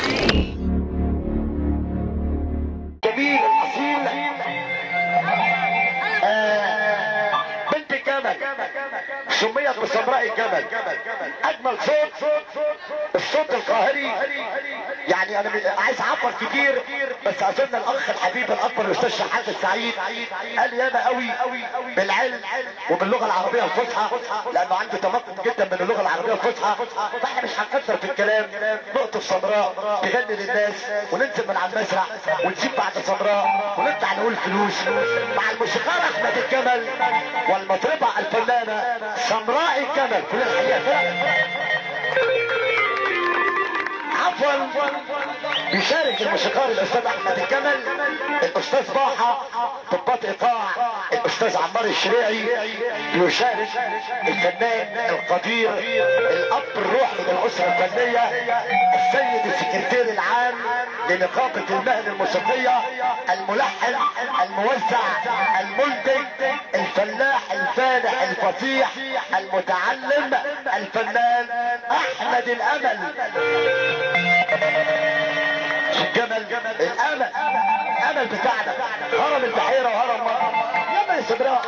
جميل الاصيل آه، بنت الجمل سميت بسمراء الجمل اجمل صوت الصوت القاهري يعني انا مش- عايز اعبر كتير بس اظن الاخ الحبيب الاكبر الاستاذ شحات السعيد قال ياما قوي بالعلم وباللغه العربيه الفصحى لانه عنده تمكن جدا من اللغه العربيه الفصحى فاحنا مش هنكثر في الكلام نقطه سمراء تغني للناس وننزل من على المسرح ونسيب بعد سمراء ونطلع نقول فلوس مع الموسيقار احمد الجمل والمطربه الفنانه سمراء الجمل كل الحقيقه عفوا بيشارك الموسيقار الاستاذ احمد الجمل الاستاذ باحة ضباط ايقاع الاستاذ عمار الشريعي يشارك الفنان القدير الاب الروحي للاسره الفنيه السيد السكرتير العام لنقابه المهن الموسيقيه الملحن الموزع المنتج الفلاح الفالح الفصيح المتعلم الفنان احمد الامل الجمل الامل الامل بتاعنا هرم البحيره وهرم مصر يلا يا سبراء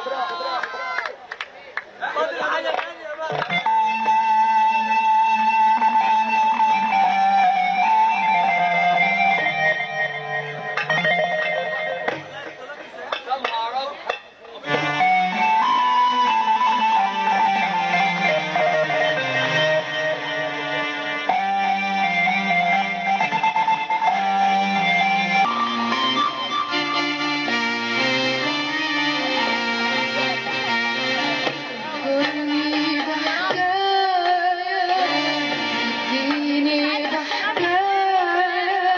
قولي بحكاية اديني بحكاية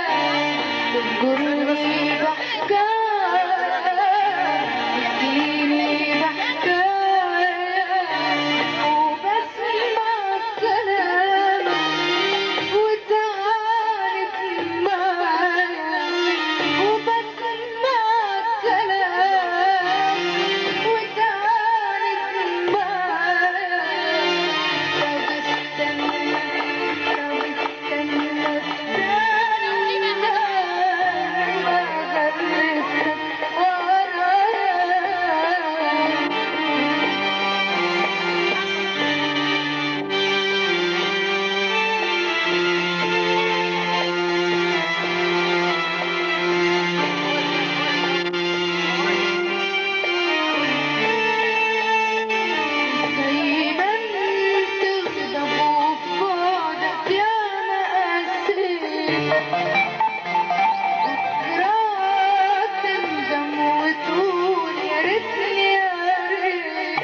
قولي بحكاية اديني بحكاية وبسمع كلامك وتعالج معايا وبسمع كلامك وتعالج معايا لو استنى لو استنى استنى ما غرستك ورايا دايما تغضب وفؤادك يا مقاسي بكرة تندم وتقول يا ريتني يا ريت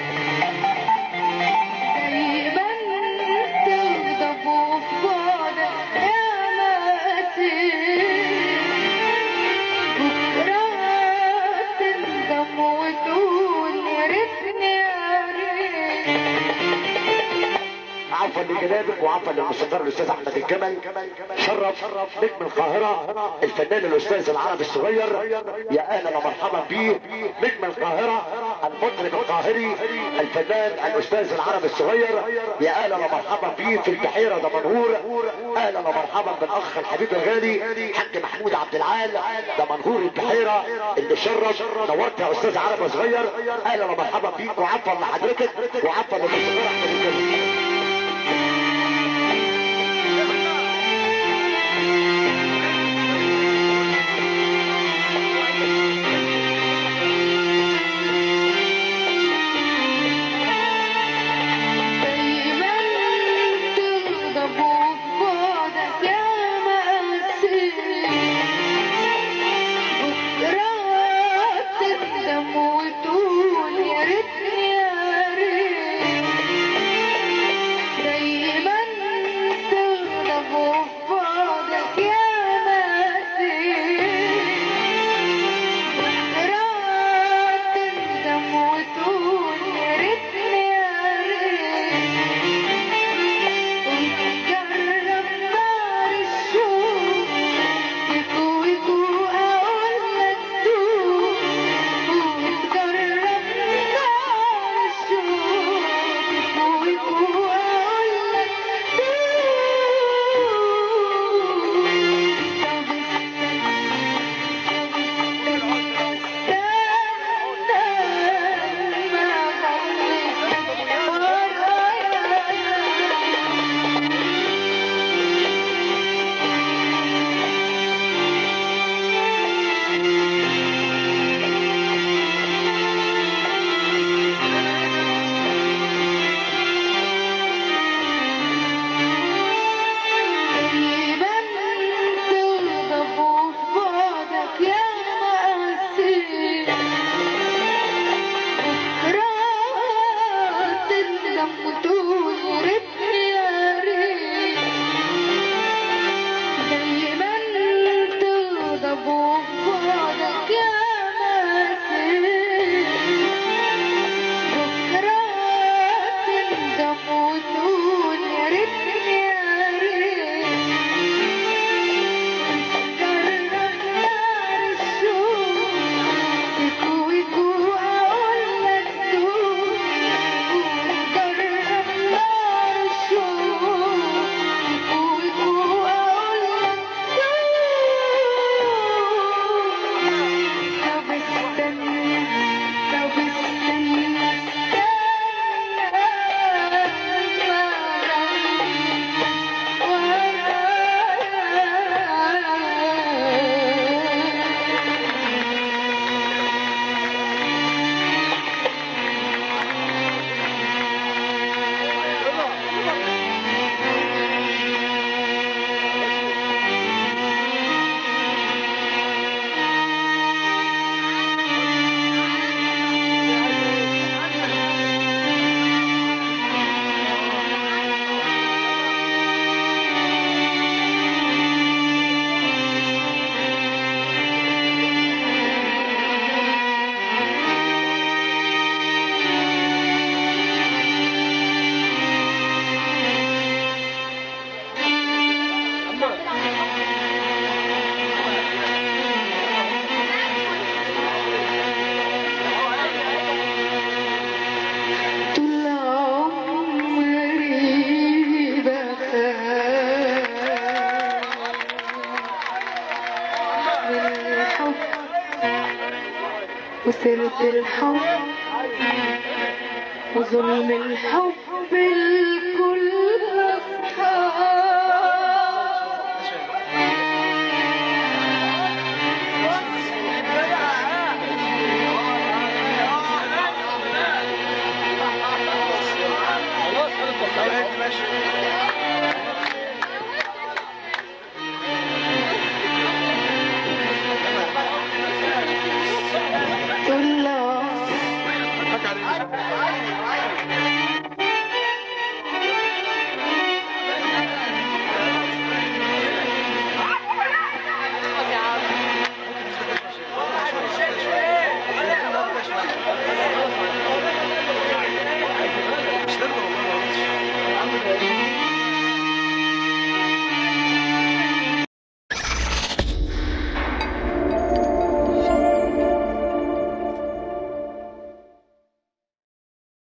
دايما تغضب وفؤادك يا مقاسي بكرة تندم وتقول يا ريتني يا ريت عفوا لجنابك وعفوا للموسيقار الاستاذ احمد الجمل شرف نجم القاهره الفنان الاستاذ العربي الصغير يا اهلا ومرحبا بيه نجم القاهره المطرب القاهري الفنان الاستاذ العربي الصغير يا اهلا ومرحبا بيه في البحيره دمنهور اهلا ومرحبا بالاخ الحبيب الغالي حاج محمود عبد العال دمنهور البحيره اللي شرف نورت يا استاذ عربي صغير اهلا ومرحبا بيك وعفوا لحضرتك وعفوا للموسيقار احمد الجمل دايما تغضب وفؤادك يا مقاسي بكرة تندم وتقول يا ريتني يا ريت وسيرة الحب وظلم الحب اللي